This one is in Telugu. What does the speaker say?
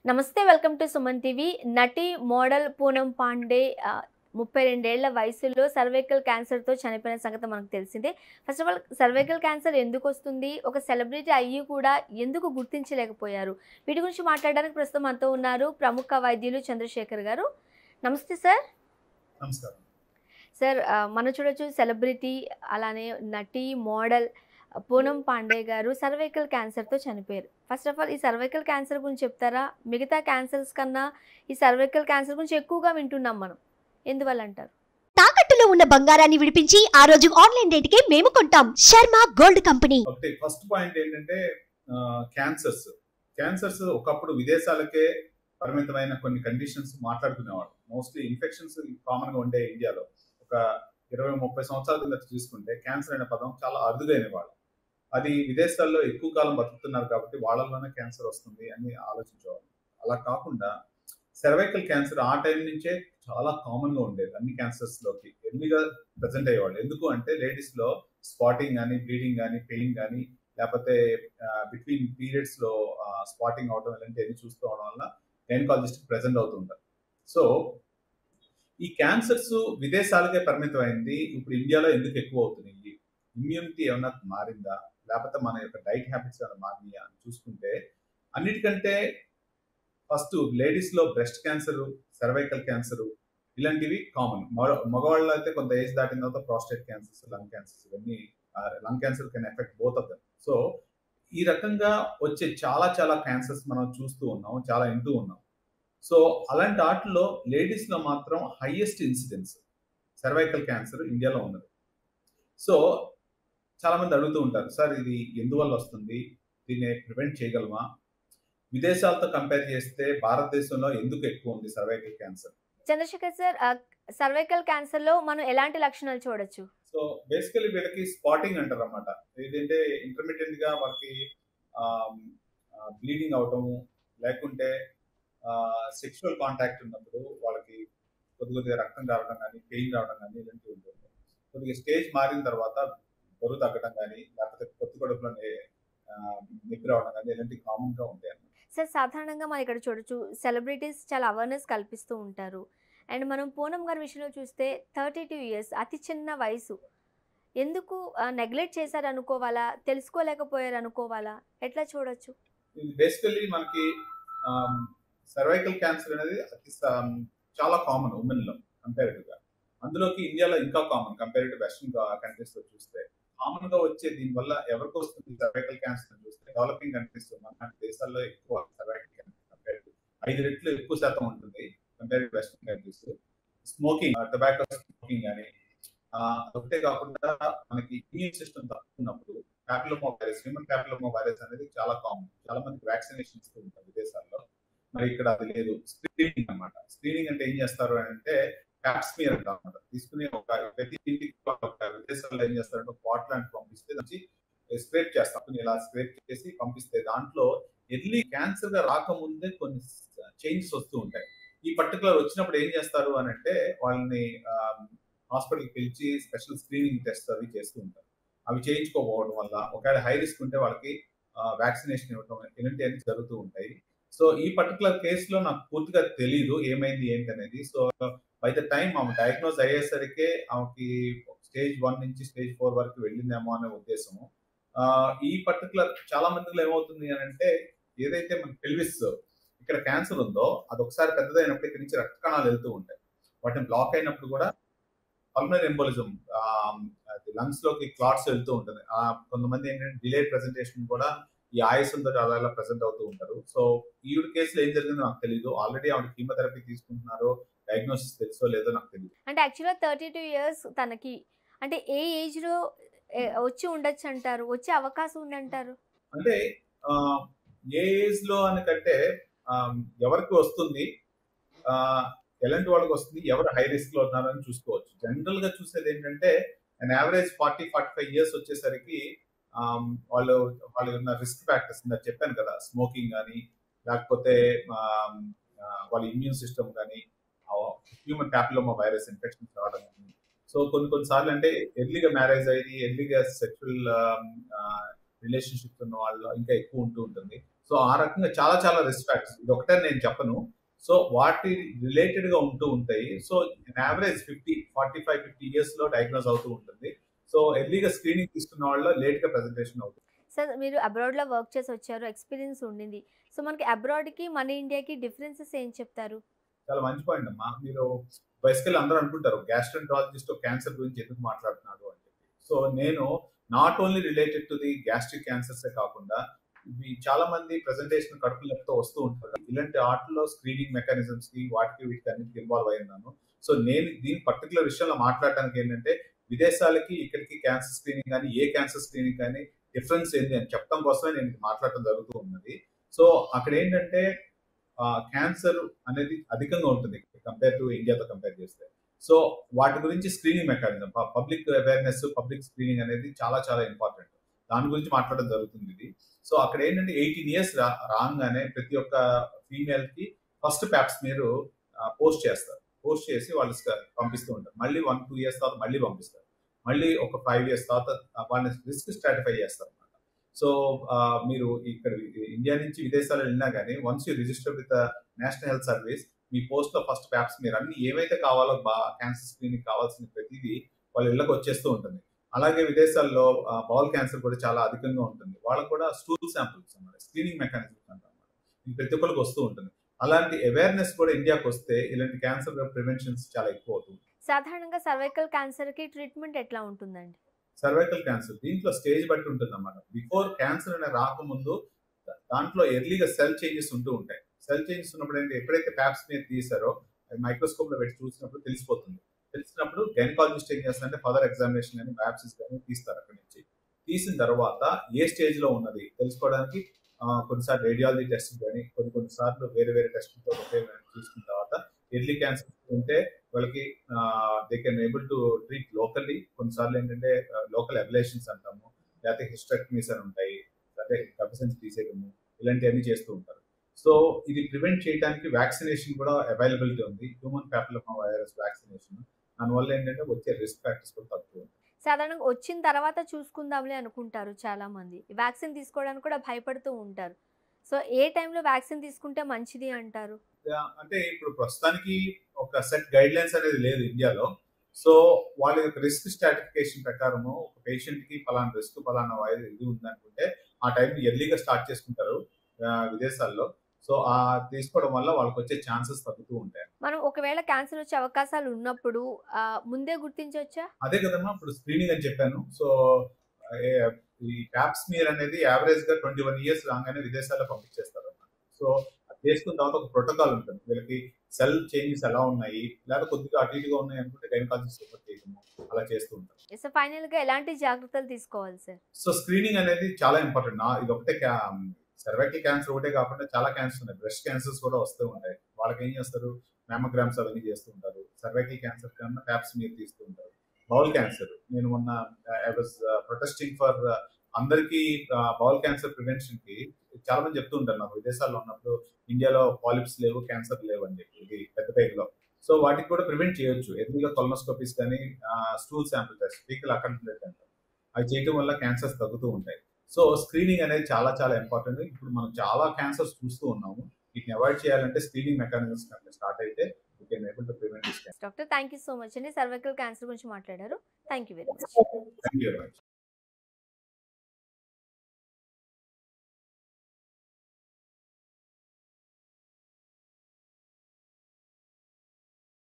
నమస్తే వెల్కమ్ టు సుమన్ టీవీ నటి మోడల్ పూనం పాండే ఆ, ముప్పై రెండేళ్ల వయసులో సర్వైకల్ క్యాన్సర్తో చనిపోయిన సంగతి మనకు తెలిసిందే first of all cervical cancer ఎందుకు వస్తుంది ఒక సెలబ్రిటీ అయ్యి కూడా ఎందుకు గుర్తించలేకపోయారు వీటి గురించి మాట్లాడడానికి ప్రస్తుతం మనతో ఉన్నారు ప్రముఖ వైద్యులు చంద్రశేఖర్ గారు నమస్తే సార్ నమస్కారం సార్ ఆ, మనం చూడొచ్చు సెలబ్రిటీ అలానే నటి మోడల్ ఆ, పూనం పాండే గారు సర్వైకల్ క్యాన్సర్తో చనిపోయారు ఫస్ట్ ఆఫ్ ఆల్ ఈ సర్వైకల్ క్యాన్సర్ గురించి చెప్తారా మిగతా క్యాన్సర్స్ కన్నా ఈ సర్వైకల్ క్యాన్సర్ గురించి ఎక్కువగా వింటున్నాం మనం ఎందువల్ల అంటారు తాకట్టులో ఉన్న బంగారాన్ని విడిపించి ఆ రోజు ఆన్లైన్ రేటుకే మేము కొంటాం శర్మ గోల్డ్ కంపెనీ ఒకటి ఫస్ట్ పాయింట్ ఏంటంటే క్యాన్సర్స్ క్యాన్సర్స్ ఒకప్పుడు విదేశాలకే పరిమితమైన కొన్ని కండిషన్స్ మాట్లాడుకునేవాడు మోస్ట్లీ ఇన్ఫెక్షన్స్ కామన్ గా ఉండే ఇండియాలో ఒక ఇరవై ముప్పై సంవత్సరాల కింద చూసుకుంటే క్యాన్సర్ అనే పదం చాలా అరుదుగా వాళ్ళు అది విదేశాల్లో ఎక్కువ కాలం బతుకుతున్నారు కాబట్టి వాళ్ళలోనే క్యాన్సర్ వస్తుంది అని ఆలోచించేవాళ్ళు అలా కాకుండా సెర్వైకల్ క్యాన్సర్ ఆ టైం నుంచే చాలా కామన్ గా ఉండేది అన్ని క్యాన్సర్స్ లోకి ఎర్లీగా ప్రజెంట్ అయ్యేవాళ్ళు ఎందుకు అంటే లేడీస్ లో స్పాటింగ్ కానీ బ్లీడింగ్ కానీ పెయిన్ కానీ లేకపోతే బిట్వీన్ పీరియడ్స్ లో స్పాటింగ్ అవడం ఇలాంటివన్నీ చూస్తూ అవడం వల్ల గైనకాలజిస్ట్ ప్రెజెంట్ అవుతుంటారు సో ఈ క్యాన్సర్స్ విదేశాలకే పరిమితం అయింది ఇప్పుడు ఇండియాలో ఎందుకు ఎక్కువ అవుతున్నాయి ఇమ్యూనిటీ ఏమన్నా మారిందా లేకపోతే మన యొక్క డైట్ హ్యాబిట్స్ ఏమైనా మారినాయా అని చూసుకుంటే అన్నిటికంటే ఫస్ట్ లేడీస్ లో బ్రెస్ట్ క్యాన్సర్ సర్వైకల్ క్యాన్సర్ ఇలాంటివి కామన్ మగవాళ్ళు అయితే కొంత ఏజ్ దాటిన తర్వాత ప్రాస్టేట్ క్యాన్సర్స్ లంగ్ క్యాన్సర్స్ ఇవన్నీ lung cancer can effect both of them so ఈ రకంగా వచ్చే చాలా చాలా క్యాన్సర్స్ మనం చూస్తూ ఉన్నాం చాలా వింటూ ఉన్నాం సో అలాంటి వాటిలో లేడీస్ లో మాత్రం హైయెస్ట్ ఇన్సిడెన్స్ సర్వైకల్ క్యాన్సర్ ఇండియాలో ఉన్నది సో చాలా మంది అడుగుతూ ఉంటారు సార్ ఇది ఎందువల్ల వస్తుంది దీన్ని ప్రివెంట్ చేయగలమా విదేశాలతో కంపేర్ చేస్తే భారతదేశంలో ఎందుకు ఎక్కువ ఉంది cervical cancer Chandrashekar sir cervical క్యాన్సర్లో మనం ఎలాంటి లక్షణాలు చూడొచ్చు సో బేసికలీ వీళ్ళకి స్పాటింగ్ అంటారు అనమాట ఏంటంటే ఇంటర్మీడియట్ గా వాళ్ళకి బ్లీడింగ్ అవటము లేకుంటే సెక్షువల్ కాంటాక్ట్ ఉన్నప్పుడు వాళ్ళకి కొద్ది కొద్దిగా రక్తం రావడం కానీ పెయిన్ రావడం కానీ ఇలాంటివి ఉంటుంది కొద్దిగా స్టేజ్ మారిన తర్వాత బరువు తగ్గడం కానీ లేకపోతే కొత్త కడుపులో నొప్పి రావడం కానీ ఇలాంటివి కామన్ గా ఉంటాయి అన్నమాట సార్ సాధారణంగా మనం ఇక్కడ చూడొచ్చు సెలబ్రిటీస్ చాలా అవేర్నెస్ కల్పిస్తూ ఉంటారు అండ్ మనం పూనం గారి విషయంలో చూస్తే థర్టీ టూ ఇయర్స్ అతి చిన్న వయసు ఎందుకు నెగ్లెక్ట్ చేశారు అనుకోవాలా తెలుసుకోలేకపోయారు అనుకోవాలా ఎట్లా చూడొచ్చు ఇది బేసికల్లీ మనకి సర్వైకల్ క్యాన్సర్ అనేది అతి స- చాలా కామన్ ఉమెన్ లో కంపారిటివ్ గా అందులోకి ఇండియాలో ఇంకా కామన్ కంపారిటివ్ వెస్టర్న్ కంట్రీస్ లో చూస్తే కామన్ గా వచ్చే దీని వల్ల ఎవరికి వస్తుంది సర్వైకల్ క్యాన్సర్ చూస్తే డెవలపింగ్ కంట్రీస్ మన దేశాల్లో ఎక్కువ సర్వైకల్ క్యాన్సర్ కంపారిటివ్ ఐదు రెట్లు ఎక్కువ శాతం ఉంటుంది comparative western countries smoking tobacco smoking కానీ ఒకటే కాకుండా మనకి ఇమ్యూన్ సిస్టమ్ తక్కువ ఉన్నప్పుడు papilloma virus human papilloma virus అనేది చాలా కామన్ చాలా మందికి వ్యాక్సినేషన్ ఇస్తూ ఉంటారు విదేశాల్లో మరి ఇక్కడ అది లేదు స్క్రీనింగ్ అన్నమాట స్క్రీనింగ్ అంటే ఏం చేస్తారు అని అంటే ప్యాప్స్మియర్ అంటారు అనమాట తీసుకుని ఒక ప్రతి ఇంటికి ఒక విదేశాల్లో ఏం చేస్తారంటే పాట్ లాంటి పంపిస్తే నుంచి స్క్రేప్ చేస్తాం ఇలా స్క్రేప్ చేసి పంపిస్తే దాంట్లో ఎర్లీ క్యాన్సర్ గా రాకముందే కొన్ని చేంజెస్ వస్తూ ఉంటాయి ఈ పర్టికులర్ వచ్చినప్పుడు ఏం చేస్తారు అని అంటే వాళ్ళని హాస్పిటల్కి పిలిచి స్పెషల్ స్క్రీనింగ్ టెస్ట్ అవి చేస్తూ ఉంటారు అవి చేయించుకోకపోవడం వల్ల ఒకవేళ హై రిస్క్ ఉంటే వాళ్ళకి వ్యాక్సినేషన్ ఇవ్వడం ఇలాంటివన్నీ జరుగుతూ ఉంటాయి సో ఈ పర్టికులర్ కేసులో నాకు పూర్తిగా తెలియదు ఏమైంది ఏంటి అనేది సో బై ద టైం ఆమె డయాగ్నోజ్ అయ్యేసరికి ఆమెకి స్టేజ్ వన్ నుంచి స్టేజ్ ఫోర్ వరకు వెళ్ళిందేమో అనే ఉద్దేశము ఆ, ఈ పర్టికులర్ చాలా మందిలో ఏమవుతుంది అని అంటే ఏదైతే మన పెల్విస్ ఇక్కడ క్యాన్సర్ ఉందో అది ఒకసారి పెద్దదైనప్పుడు ఇక్కడ నుంచి రక్త కణాలు వెళ్తూ ఉంటాయి వాటిని బ్లాక్ అయినప్పుడు కూడా పల్మనరీ ఎంబోలిజం లంగ్స్ లోకి క్లాట్స్ వెళ్తూ ఉంటుంది ఆ, కొంతమంది ఏంటంటే డిలే ప్రెజెంటేషన్ కూడా ఈ ఆయాసంతో అలా అలా ప్రెసెంట్ అవుతూ ఉంటారు సో ఈవిడ కేసులో ఏం జరిగిందో నాకు తెలియదు ఆల్రెడీ ఆవిడ కీమోథెరపీ తీసుకుంటున్నారో డయాగ్నోసిస్ తెలుసో లేదో నాకు తెలియదు అంటే యాక్చువల్గా థర్టీ టూ ఇయర్స్ తనకి అంటే ఏ ఏజ్లో వచ్చి ఉండొచ్చు అంటారు వచ్చే అవకాశం ఉందంటారు అంటే ఆ, ఏ ఏజ్ లో అని కంటే ఆ, ఎవరికి వస్తుంది ఆ, ఎలాంటి వాళ్ళకి వస్తుంది ఎవరు హై రిస్క్ లో ఉన్నారని చూసుకోవచ్చు జనరల్ గా చూసేది ఏంటంటే and average forty forty five years వచ్చేసరికి ఆ, వాళ్ళు వాళ్ళు ఉన్న రిస్క్ ఫ్యాక్టర్స్ ఇందాక చెప్పాను కదా స్మోకింగ్ కానీ లేకపోతే ఆ, ఆ, వాళ్ళ ఇమ్యూన్ సిస్టమ్ కానీ హ్యూమన్ ప్యాపిలోమా వైరస్ ఇన్ఫెక్షన్స్ రావడం కానీ సో కొన్ని కొన్నిసార్లు అంటే ఎర్లీగా మ్యారేజ్ అయ్యి ఎర్లీగా సెక్షువల్ రిలేషన్షిప్ ఉన్న వాళ్ళు ఇంకా ఎక్కువ ఉంటూ ఉంటుంది సో సో ఆ రకంగా చాలా చాలా రిస్క్ ఫ్యాక్టర్స్ ఇది ఒకటే నేను చెప్పను సో వాటి రిలేటెడ్ గా ఉంటూ ఉంటాయి so average fifty forty five fifty years లో డయాగ్నోస్ అవుతూ ఉంటుంది సో ఎర్లీగా స్క్రీనింగ్ తీసుకున్న వాళ్ళ లేట్ గా ప్రెజెంటేషన్ అవుతుంది సార్ మీరు అబ్రాడ్లో వర్క్ చేసి వచ్చారు ఎక్స్పీరియన్స్ ఉండింది సో మనకి అబ్రాడ్కి మన ఇండియాకి డిఫరెన్సెస్ ఏం చెప్తారు చాలా మంచి పాయింట్ అమ్మా మీరు బేసికల్ అందరూ అనుకుంటారు గ్యాస్ట్రంటాలజిస్ట్ క్యాన్సర్ గురించి ఎందుకు మాట్లాడుతున్నాడు అని చెప్పి సో నేను not only related to the gastric cancers కాకుండా ఇవి చాలా మంది ప్రెజెంటేషన్ కడుపు నొప్పితో వస్తూ ఉంటారు ఇలాంటి ఆటల్లో స్క్రీనింగ్ మెకానిజమ్స్ కి వాటికి వీటికి అన్నిటికి ఇన్వాల్వ్ అయి ఉన్నాను సో నేను దీని పర్టికులర్ విషయంలో మాట్లాడడానికి ఏంటంటే విదేశాలకి ఇక్కడికి క్యాన్సర్ స్క్రీనింగ్ కానీ ఏ క్యాన్సర్ స్క్రీనింగ్ కానీ డిఫరెన్స్ ఏంటి అని చెప్పడం కోసమే నేను ఇది మాట్లాడటం జరుగుతూ ఉన్నది సో అక్కడ ఏంటంటే క్యాన్సర్ అనేది అధికంగా ఉంటుంది కంపేర్ టు ఇండియాతో కంపేర్ చేస్తే సో వాటి గురించి screening mechanism public awareness public screening అనేది చాలా చాలా ఇంపార్టెంట్ దాని గురించి మాట్లాడడం జరుగుతుంది ఇది సో అక్కడ ఏంటంటే ఎయిటీన్ ఇయర్స్ రాగానే ప్రతి ఒక్క ఫీమేల్ కి ఫస్ట్ ప్యాప్స్ మీరు పోస్ట్ చేస్తారు పోస్ట్ చేసి వాళ్ళు పంపిస్తూ ఉంటారు మళ్ళీ వన్ టూ ఇయర్స్ తర్వాత మళ్ళీ పంపిస్తారు మళ్ళీ ఒక ఫైవ్ ఇయర్స్ తర్వాత వాళ్ళని రిస్క్ స్ట్రాటిఫై చేస్తారు అనమాట సో మీరు ఇక్కడ ఇండియా నుంచి విదేశాలు వెళ్ళినా కానీ once you register with national health service మీ పోస్ట్ లో ఫస్ట్ ప్యాప్స్ మీరు అన్ని ఏవైతే కావాలో బా క్యాన్సర్ స్క్రీనింగ్ కావాల్సిన ప్రతిదీ వాళ్ళ ఇళ్ళకి వచ్చేస్తూ ఉంటుంది అలాగే విదేశాల్లో బౌల్ క్యాన్సర్ కూడా చాలా అధికంగా ఉంటుంది వాళ్ళకు కూడా స్టూల్ శాంపుల్స్ అన్నమాట స్క్రీనింగ్ మెకానిజం అంటారు ఇది ప్రతి ఒక్కరికి వస్తూ ఉంటుంది అలాంటి అవేర్నెస్ కూడా ఇండియాకి వస్తే ఇలాంటి క్యాన్సర్ ప్రివెన్షన్స్ చాలా ఎక్కువ అవుతుంది సాధారణంగా సర్వైకల్ క్యాన్సర్ కి ట్రీట్మెంట్ ఎట్లా ఉంటుందండి సర్వైకల్ క్యాన్సర్ దీంట్లో స్టేజ్ బట్టి ఉంటుంది అన్నమాట బిఫోర్ క్యాన్సర్ అనే రాకముందు దాంట్లో ఎర్లీగా సెల్ చేంజెస్ ఉంటూ ఉంటాయి సెల్ చేంజెస్ ఉన్నప్పుడు ఏంటి ఎప్పుడైతే ప్యాప్స్ మీద తీసారో మైక్రోస్కోప్ లో పెట్టి చూసినప్పుడు తెలిసిపోతుంది తెలిసినప్పుడు గైనకాలజిస్ట్ ఏం చేస్తారంటే ఫర్దర్ ఎగ్జామినేషన్ కానీ బయాప్సిస్ కానీ తీస్తారు అక్కడి నుంచి తీసిన తర్వాత ఏ స్టేజ్ లో ఉన్నది తెలుసుకోవడానికి కొన్నిసార్లు రేడియాలజీ టెస్ట్ కానీ కొన్ని కొన్నిసార్లు వేరే వేరే టెస్ట్లతో చూసుకున్న తర్వాత ఎర్లీ క్యాన్సర్ ఉంటే వాళ్ళకి they can able to treat locally కొన్నిసార్లు ఏంటంటే లోకల్ ఎబలేషన్స్ అంటాము లేకపోతే హిస్టెక్టమీస్ అని ఉంటాయి లేకపోతే గర్భసంచి తీసేయడము ఇలాంటివన్నీ చేస్తూ ఉంటారు సో ఇది ప్రివెంట్ చేయడానికి వ్యాక్సినేషన్ కూడా అవైలబిలిటీ ఉంది హ్యూమన్ ప్యాపిలోమా వైరస్ వ్యాక్సినేషన్ దానివల్ల ఏంటంటే వచ్చే రిస్క్ ఫ్యాక్టర్స్ కూడా తక్కువ సాధారణంగా వచ్చిన తర్వాత చూసుకుందాంలే అనుకుంటారు చాలా మంది వ్యాక్సిన్ తీసుకోవడానికి కూడా భయపడుతూ ఉంటారు సో ఏ టైంలో వ్యాక్సిన్ తీసుకుంటే మంచిది అంటారు అంటే ఇప్పుడు ప్రస్తుతానికి ఒక సెట్ గైడ్ లైన్స్ అనేది లేదు ఇండియాలో సో వాళ్ళ యొక్క రిస్క్ స్ట్రాటిఫికేషన్ ప్రకారము ఒక పేషెంట్ కి పలానా రిస్క్ పలానా వైరస్ ఇది ఉందనుకుంటే ఆ టైం ఎర్లీగా స్టార్ట్ చేసుకుంటారు విదేశాల్లో సో ఆ తీసుకోవడం వల్ల వాళ్ళకి వచ్చే ఛాన్సెస్ తగ్గుతూ ఉంటాయి మనం ఒకవేళ క్యాన్సర్ వచ్చే అవకాశాలు ఉన్నప్పుడు ముందే గుర్తించవచ్చా అదే కదమ్మా ఇప్పుడు స్క్రీనింగ్ అని చెప్పాను సో ఈ ప్యాప్స్ మీర్ అనేది యావరేజ్ గా ట్వంటీ వన్ ఇయర్స్ రాగానే విదేశాల్లో పంపించేస్తారు అన్నమాట సో అది చేసుకున్న తర్వాత ఒక ప్రోటోకాల్ ఉంటుంది వీళ్ళకి సెల్ చేంజెస్ ఎలా ఉన్నాయి లేదా కొద్దిగా అటు ఇటుగా ఉన్నాయి అనుకుంటే గైనకాలజిస్ట్ రిఫర్ చేయడము అలా చేస్తూ ఉంటారు సో ఫైనల్ గా ఎలాంటి జాగ్రత్తలు తీసుకోవాలి సార్ సో స్క్రీనింగ్ అనేది చాలా ఇంపార్టెంట్ ఇది ఒకటే సర్వైకల్ క్యాన్సర్ ఒకటే కాకుండా చాలా క్యాన్సర్ ఉన్నాయి బ్రెస్ట్ క్యాన్సర్స్ కూడా వస్తూ ఉంటాయి వాళ్ళకి ఏం చేస్తారు మ్యామోగ్రామ్స్ అవన్నీ చేస్తూ ఉంటారు సర్వైకల్ క్యాన్సర్ కన్నా ప్యాప్స్ మీరు తీస్తూ ఉంటారు బౌల్ క్యాన్సర్ నేను మొన్న ఐ వాజ్ ప్రొటెస్టింగ్ ఫర్ అందరికీ బౌల్ క్యాన్సర్ ప్రివెన్షన్ కి చాలా మంది చెప్తూ ఉంటారు నాకు విదేశాల్లో ఉన్నప్పుడు ఇండియాలో పాలిప్స్ లేవు క్యాన్సర్ లేవు అని చెప్పి ఇది పెద్ద పేరులో సో వాటికి కూడా ప్రివెంట్ చేయొచ్చు ఎదురుగా కొలనోస్కోపీస్ కానీ స్టూల్ శాంపుల్ టెస్ట్ పీకల్ అకంప్లీట్ అంటారు అవి చేయడం వల్ల క్యాన్సర్స్ తగ్గుతూ ఉంటాయి సో స్క్రీనింగ్ అనేది చాలా చాలా ఇంపార్టెంట్ ఇప్పుడు మనం చాలా క్యాన్సర్స్ చూస్తూ ఉన్నాము వీటిని అవాయిడ్ చేయాలంటే స్క్రీనింగ్ మెకానిజమ్స్ స్టార్ట్ అయితే we can able to prevent this doctor thank you so much అండి సర్వైకల్ క్యాన్సర్ గురించి మాట్లాడారు thank you very much thank you very much